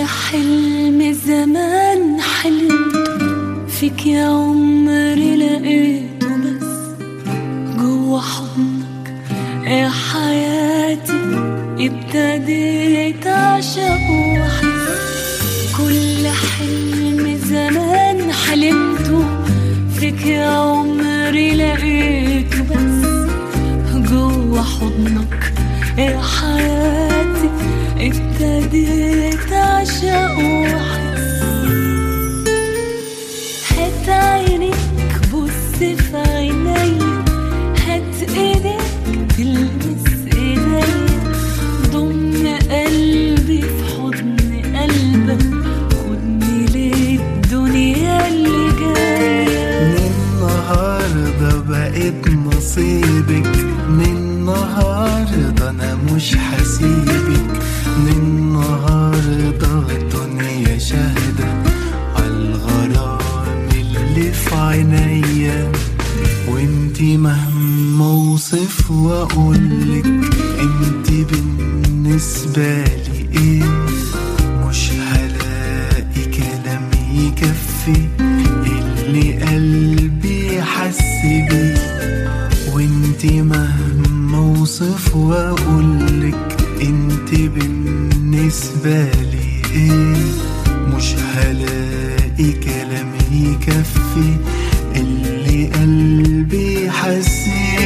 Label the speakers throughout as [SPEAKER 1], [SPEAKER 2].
[SPEAKER 1] حلم زمان حلمته فيك يا عمري لقيته بس جوا حضنك يا حياتي ابتديت اعشق واحس كل حلم زمان حلمته فيك يا عمري لقيته بس جوا حضنك يا حياتي ابتديت اعشق واحس هات عينيك بص في عيني هات ايديك تلمس ايدي ضم قلبي في حضن قلبك خدني للدنيا اللي جايه
[SPEAKER 2] من النهاردة بقيت نصيبك من النهاردة أنا مش حسيبك من النهاردة الدنيا شاهدة عالغرام اللي في عينيا وانتي مهما اوصف واقولك انتي بالنسبة لي ايه مش هلاقي كلام يكفي اللي قلبي حس بيه وانتي مهما اوصف واقولك انتي بالنسبة لي ايه مش هلاقي كلام يكفي اللي قلبي حس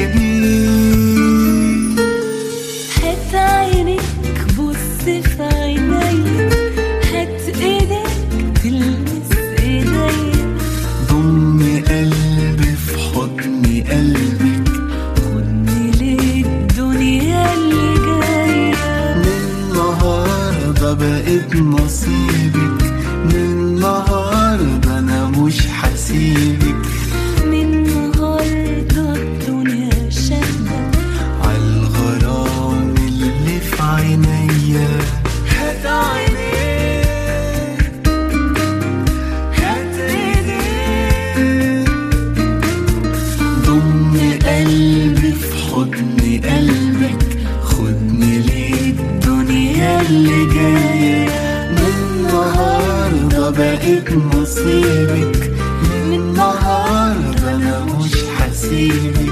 [SPEAKER 2] بيه
[SPEAKER 1] هات عينيك بص في عيني هات ايديك تلمس ايدي
[SPEAKER 2] ضم قلبي في حضن قلبك
[SPEAKER 1] خدني للدنيا اللي جايه
[SPEAKER 2] من النهاردة بقيت نصيبك من النهاردة أنا مش حسيبك
[SPEAKER 1] من النهارده الدنيا شاهده
[SPEAKER 2] عالغرام اللي في عينيا هات عينيك هات ايديك ضم قلبي في حضن قلبك خدني للدنيا اللي جاية من النهاردة بقيت نصيبك من النهاردة أنا مش حسيبك